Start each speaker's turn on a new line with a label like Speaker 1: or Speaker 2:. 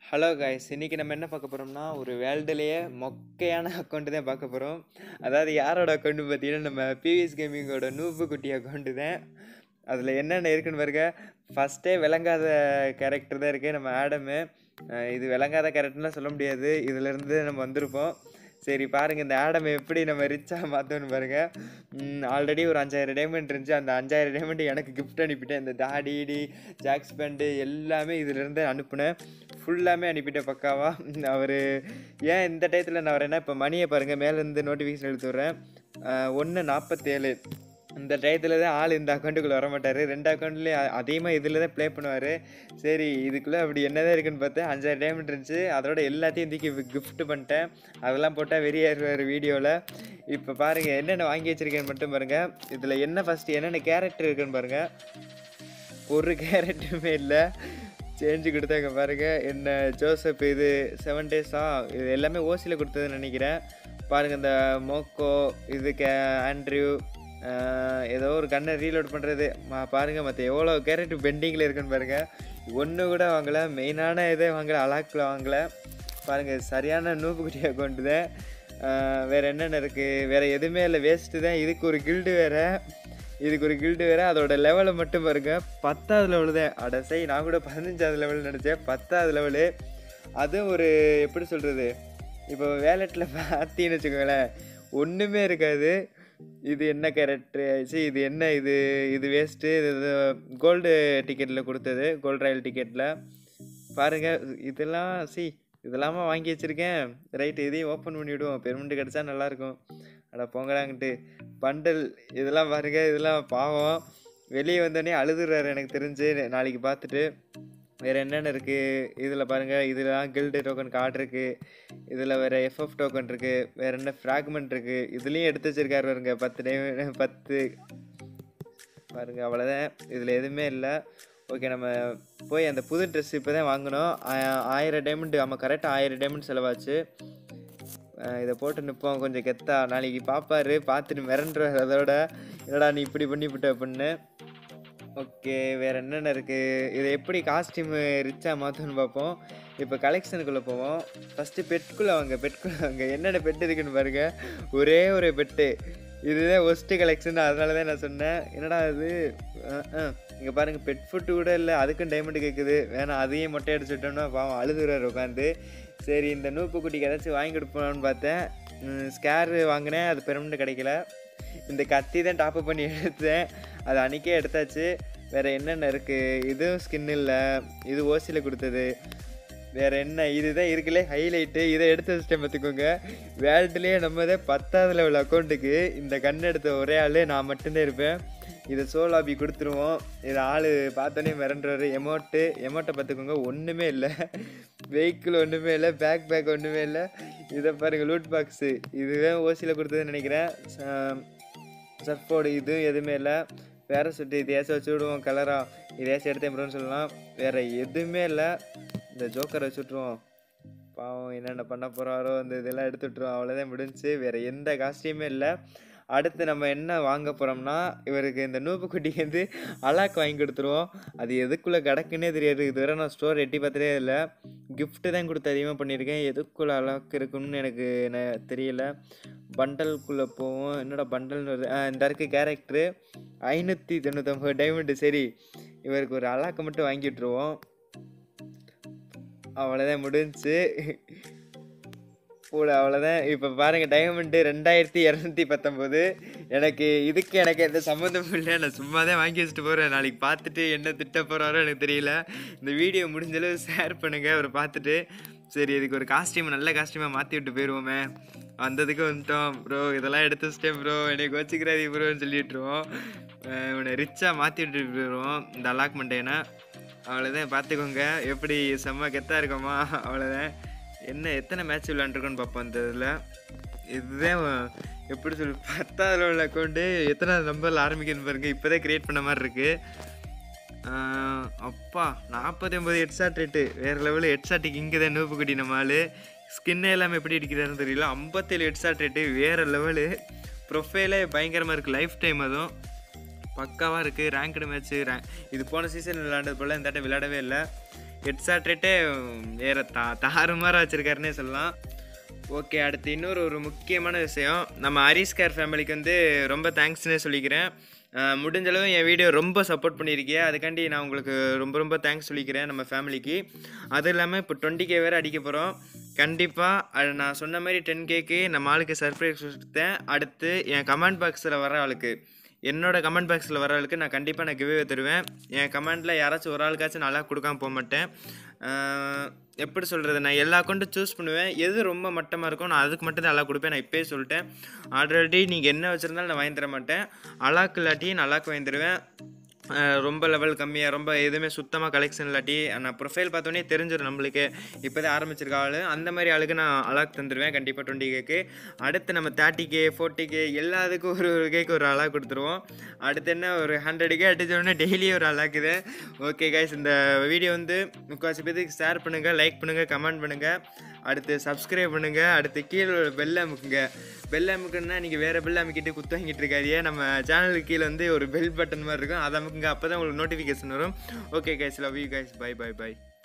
Speaker 1: hello guys இன்றைக்கி நம்ம என்ன பார்க்க போகிறோம்னா ஒரு வேர்ல்டுலேயே மொக்கையான அக்கௌண்ட்டு தான் பார்க்க போகிறோம் அதாவது யாரோட அக்கௌண்ட்டு பார்த்தீங்கன்னா நம்ம பிவிஎஸ் கேமிங்கோட நூப்பு குட்டி அக்கௌண்ட்டு தான் அதில் என்னென்ன இருக்குன்னு பாருங்க ஃபஸ்ட்டே விளங்காத கேரக்டர் தான் இருக்குது நம்ம ஆடமு அஹ் இது விளங்காத கேரக்டர்லாம் சொல்ல முடியாது இதிலேருந்து நம்ம வந்திருப்போம் சரி பாருங்கள் இந்த ஆடமை எப்படி நம்ம ரிச்சாக மாற்றோன்னு பாருங்கள் ஆல்ரெடி ஒரு அஞ்சாயிரம் டைமண்ட் இருந்துச்சு அந்த அஞ்சாயிரம் டைமண்ட் எனக்கு கிஃப்ட் அனுப்பிட்டேன் இந்த தாடிடி ஜாக்ஸ் பேண்டு எல்லாமே இதிலேருந்து அனுப்புனேன் ஃபுல்லாமே அனுப்பிட்டேன் பக்காவா அவர் ஏன் இந்த டயத்தில் நான் வரேன்னா இப்போ மணியை பாருங்கள் மேலேருந்து நோட்டிஃபிகேஷன் எடுத்து விட்றேன் ஒன்று நாற்பத்தேழு இந்த டயத்தில் தான் ஆள் இந்த அக்கௌண்ட்டுக்குள்ளே வர மாட்டார் ரெண்டு அக்கௌண்ட்லேயே அதிகமாக இதில் தான் ப்ளே பண்ணுவார் சரி இதுக்குள்ளே அப்படி என்னதான் இருக்குன்னு பார்த்தேன் அஞ்சாயிரம் டைமண்ட் இருந்துச்சு அதோட எல்லாத்தையும் தூக்கி கிஃப்ட் பண்ணிட்டேன் அதெல்லாம் போட்டால் வெறியாயிருவார் வீடியோவில் இப்போ பாருங்கள் என்னென்ன வாங்கி வச்சிருக்கேன்னு மட்டும் பாருங்கள் இதில் என்ன ஃபஸ்ட்டு என்னென்ன கேரக்டர் இருக்குன்னு பாருங்கள் ஒரு கேரக்டருமே இல்லை சேஞ்சு கொடுத்தாங்க பாருங்கள் என்ன ஜோசப் இது செவன் டேஸா இது எல்லாமே ஓசியில் கொடுத்ததுன்னு நினைக்கிறேன் பாருங்கள் இந்த மோக்கோ இது கே ஆண்ட்ரியூ ஆஹ் ஏதோ ஒரு கண்ணை ரீலோட் பண்ணுறது பாருங்கள் மற்ற எவ்வளோ கேரக்டர் பெண்டிங்கில் இருக்குன்னு பாருங்கள் ஒன்று கூட வாங்கலை மெயினான இதே வாங்கலை அலாக்கில் வாங்கலை பாருங்கள் சரியான நூப்புக்குட்டி அக்கௌண்ட்டு தான் ஆஹ் வேறு என்னென்ன இருக்குது வேறு எதுவுமே இல்லை வேஸ்ட்டு தான் இதுக்கு ஒரு கில்டு வேறு இதுக்கு ஒரு கில்டு வேறு அதோட லெவலை மட்டும் பாருங்க பத்தாவது லெவலு தான் அட சை நான் கூட பதினஞ்சாவது லெவல் நினச்சேன் பத்தாவது லெவலு அதுவும் ஒரு எப்படி சொல்கிறது இப்போ வேலெட்டில் பார்த்தீங்கன்னு வச்சுக்கோங்களேன் ஒன்றுமே இருக்காது இது என்ன கேரக்டர் சரி இது என்ன இது இது வேஸ்ட்டு இது கோல்டு டிக்கெட்டில் கொடுத்தது கோல்டு ராயல் டிக்கெட்டில் பாருங்கள் இதெல்லாம் சி இதெல்லாமா வாங்கி வச்சுருக்கேன் ரைட்டு இதையும் ஓப்பன் பண்ணி விடுவோம் பெருமெண்ட் கிடச்சா நல்லாயிருக்கும் அட போங்கடாங்கிட்டு பண்டல் இதெல்லாம் பாருங்க இதெல்லாம் பாவம் வெளியே வந்தோடனே அழுதுறாரு எனக்கு தெரிஞ்சு நாளைக்கு பார்த்துட்டு வேறு என்னென்ன இருக்குது இதில் பாருங்கள் இதெல்லாம் கில்டு டோக்கன் கார்டு இருக்குது இதில் வேறு எஃப்எஃப் டோக்கன் இருக்குது வேறு என்ன ஃப்ராக்மெண்ட் இருக்குது இதுலேயும் எடுத்து வச்சிருக்காரு பாருங்க பத்து டைம் பத்து பாருங்க அவ்வளோதான் இதில் எதுவுமே இல்லை ஓகே நம்ம போய் அந்த புது ட்ரெஸ் இப்போ தான் வாங்கினோம் ஆ- ஆயிரம் டைமண்ட் ஆமாம் கரெக்டாக ஆயிரம் டைமண்ட் செலவாச்சு அஹ் இதை போட்டு நிற்போம் கொஞ்சம் கெத்தா நாளைக்கு பார்ப்பாரு பார்த்துட்டு மிரண்டுருவார் அதோட என்னடா நீ இப்படி பண்ணிவிட்ட அப்படின்னு ஓகே வேறு என்னென்ன இருக்குது இதை எப்படி காஸ்டியூமு ரிச்சாக மாற்றணும்னு பார்ப்போம் இப்போ கலெக்ஷனுக்குள்ளே போவோம் ஃபஸ்ட்டு பெட்குள்ளே வாங்க பெட்குள்ளே வாங்க என்னென்ன பெட் இருக்குன்னு பாருங்க ஒரே ஒரு பெட்டு இதுதான் ஒஸ்ட்டு கலெக்ஷன் அதனால தான் நான் சொன்னேன் என்னடா இது இங்கே பாருங்கள் பெட் ஃபுட்டு கூட இல்லை அதுக்கும் டைமண்ட் கேட்குது வேணாம் அதையும் மொட்டை அடிச்சு விட்டோம்னா பாவம் அழுதுறாரு உட்காந்து சரி இந்த நூப்பு குட்டிக்கு ஏதாச்சும் வாங்கி கொடுப்போம்னு பார்த்தேன் ஸ்கேரு வாங்கினேன் அது பெருமெண்ட் கிடைக்கல இந்த கத்தி தான் டாப்அப் பண்ணி எடுத்தேன் அது அன்றைக்கே எடுத்தாச்சு வேறு என்னென்ன இருக்குது இதுவும் ஸ்கின் இல்லை இது ஓசியில் கொடுத்தது வேறு என்ன இதுதான் இருக்குல்லே ஹைலைட்டு இதை எடுத்து வச்சுட்டேன் பார்த்துக்கோங்க வேர்ல்டுலேயே நம்ம தான் பத்தாவது லெவல் அக்கௌண்ட்டுக்கு இந்த கண் எடுத்த ஒரே ஆள் நான் மட்டும்தான் இருப்பேன் இதை சோலாபி கொடுத்துருவோம் இது ஆள் பார்த்தோன்னே மிரண்டுறாரு எமௌண்ட்டு எமௌண்ட்டை பார்த்துக்கோங்க ஒன்றுமே இல்லை வெஹிக்கிள் ஒன்றுமே இல்லை பேக் பேக் ஒன்றுமே இல்லை இதை பாருங்கள் லூட் பாக்ஸு இதுவே ஓசியில் கொடுத்ததுன்னு நினைக்கிறேன் சர்ஃபோர்டு இதுவும் எதுவுமே இல்லை வேற சுட்டு இதையாச்சும் வச்சு விடுவோம் கலராக இதையாச்சும் எடுத்தேன் ப்ரோன்னு சொல்லலாம் வேறு எதுவுமே இல்லை இந்த ஜோக்கரை வச்சு விட்ருவோம் பாவம் என்னென்ன பண்ண போகிறாரோ அந்த இதெல்லாம் எடுத்து விட்ருவோம் அவ்வளோதான் முடிஞ்சுச்சு வேறு எந்த காஸ்டியூமே இல்லை அடுத்து நம்ம என்ன வாங்க போகிறோம்னா இவருக்கு இந்த நூப்பு குட்டிக்கு வந்து அலாக் வாங்கி கொடுத்துருவோம் அது எதுக்குள்ளே கிடக்குன்னே தெரியாது இதுவரை நான் ஸ்டோர் எட்டி பார்த்ததே இல்லை கிஃப்ட்டு தான் கொடுத்து அதிகமாக பண்ணியிருக்கேன் எதுக்குள்ளே அலாக் இருக்குன்னு எனக்கு ந- தெரியல பண்டலுக்குள்ளே போவோம் என்னடா பண்டல்னு வருது ஆ, இந்த இருக்க கேரக்டரு ஐநூற்றி தொண்ணூத்தொம்பது டைமண்டு சரி இவருக்கு ஒரு அலாக்கை மட்டும் வாங்கி விட்ருவோம் அவ்வளோதான் முடிஞ்சுச்சு கூட அவ்வளோதான் இப்போ பாருங்கள் டைமண்டு ரெண்டாயிரத்தி இரநூத்தி பத்தொம்போது எனக்கு இதுக்கு எனக்கு எந்த சம்மந்தமும் இல்லை நான் சும்மா தான் வாங்கி வச்சுட்டு போகிறேன் நாளைக்கு பார்த்துட்டு என்ன திட்ட போகிறாரோ எனக்கு தெரியல இந்த வீடியோ முடிஞ்சளவு ஷேர் பண்ணுங்கள் அவரை பார்த்துட்டு சரி இதுக்கு ஒரு காஸ்டியூம் நல்ல காஸ்டியூமாக மாற்றி விட்டு போயிடுவோமே வந்ததுக்கு வந்துட்டோம் ப்ரோ இதெல்லாம் எடுத்து வச்சிட்டேன் ப்ரோ என்னை வச்சுக்கிறாரு ப்ரோன்னு சொல்லிட்டுருவோம் அஹ் இவனை ரிச்சாக மாற்றி விட்டு போயிடுவோம் இந்த அலாக்மெண்ட்டேனா அவ்வளோதான் பார்த்துக்கோங்க எப்படி செம்ம கெத்தாக இருக்கோமா அவ்வளோதான் என்ன எத்தனை மேட்ச் விளாண்டுருக்கோன்னு பார்ப்போம் இந்த இதில் இதுதான் எப்படி சொல்லு பத்தாவது உள்ள அக்கௌண்ட்டு எத்தனை நம்பரில் ஆரம்பிக்கணும் பாருங்க இப்போ தான் க்ரியேட் பண்ண மாதிரி இருக்குது அப்பா நாற்பத்தி ஒம்பது ஹெட்ஷாட் ரேட்டு வேறு லெவலில் ஹெட்ஷாட்டுக்கு இங்கே தான் நூப்பு குட்டி நம்ம ஆள் ஸ்கின் எல்லாமே எப்படி அடிக்கிறாருன்னு தெரியல ஐம்பத்தேழு ஹெட்ஷாட் ரேட்டு வேறு லெவலு ப்ரொஃபைலே பயங்கரமாக இருக்குது லைஃப் டைம் அதுவும் பக்காவாக இருக்குது ரேங்க்டு மேட்ச்சு ரேங்க் இது போன சீசன் விளையாண்டது போல் இந்த டைம் விளையாடவே இல்லை ஹெட்ஷாட் ரேட்டே வேறு தா தாறுமாறாக வச்சுருக்காருன்னே சொல்லலாம் ஓகே அடுத்து இன்னொரு ஒரு முக்கியமான விஷயம் நம்ம ஹரிஸ்கார் ஃபேமிலிக்கு வந்து ரொம்ப தேங்க்ஸ்னே சொல்லிக்கிறேன் அஹ் முடிஞ்ச அளவு என் வீடியோ ரொம்ப சப்போர்ட் பண்ணியிருக்கீங்க அதுக்காண்டி நான் உங்களுக்கு ரொம்ப ரொம்ப தேங்க்ஸ் சொல்லிக்கிறேன் நம்ம ஃபேமிலிக்கு அதுவும் இல்லாமல் இப்போ டுவெண்ட்டி கே வேறு அடிக்க போகிறோம் கண்டிப்பாக அது நான் சொன்ன மாதிரி டென் கேக்கு நம்ம ஆளுக்கு சர்ப்ரைஸ் கொடுத்தேன் அடுத்து என் கமெண்ட் பாக்ஸில் வர ஆளுக்கு என்னோட கமெண்ட் பாக்ஸில் வர ஆளுக்கு நான் கண்டிப்பாக நான் கிவே தருவேன் என் கமெண்ட்டில் யாராச்சும் ஒரு ஆளுக்காச்சும் நல்லா கொடுக்காம போக மாட்டேன் அஹ் எப்படி சொல்கிறது நான் எல்லா அக்கௌண்ட்டும் சூஸ் பண்ணுவேன் எது ரொம்ப மட்டமாக இருக்கோ நான் அதுக்கு மட்டும் தான் நல்லா கொடுப்பேன் நான் இப்போயே சொல்லிட்டேன் ஆல்ரெடி நீங்கள் என்ன வச்சுருந்தாலும் நான் வாங்கி தர மாட்டேன் அலாக்கு இல்லாட்டி நான் அலாக்கு வாங்கி தருவேன் அஹ் ரொம்ப லெவல் கம்மியாக ரொம்ப எதுவுமே சுத்தமாக கலெக்ஷன் இல்லாட்டி நான் ப்ரொஃபைல் பார்த்தோன்னே தெரிஞ்சிடும் நம்மளுக்கு இப்போ தான் ஆரம்பிச்சிருக்க ஆள் அந்த மாதிரி ஆளுக்கு நான் அலாக் தந்துடுவேன் கண்டிப்பாக டுவெண்ட்டி கேக்கு அடுத்து நம்ம தேர்ட்டி கே ஃபோர்ட்டி கே எல்லாத்துக்கும் ஒரு ஒரு கேக்கு ஒரு அலாக் கொடுத்துருவோம் அடுத்து என்ன ஒரு ஹண்ட்ரட் கே அடிச்சோடனே டெய்லி ஒரு அலாக்குது ஓகே கைஸ் இந்த வீடியோ வந்து முக்கால்வாசி பேருக்கு ஷேர் பண்ணுங்கள் லைக் பண்ணுங்கள் கமெண்ட் பண்ணுங்கள் அடுத்து சப்ஸ்கிரைப் பண்ணுங்கள் அடுத்து கீழே ஒரு பெல் அமுக்குங்க பெல் அமுக்குன்னா நீங்கள் வேறு பெல் அமுக்கிட்டு குத்து வாங்கிட்டு இருக்காதியே நம்ம சேனலுக்கு கீழே வந்து ஒரு பெல் பட்டன் மாதிரி இருக்கும் அதை அமுக்குங்க அப்போ தான் உங்களுக்கு நோட்டிஃபிகேஷன் வரும் okay guys love you guys bye bye by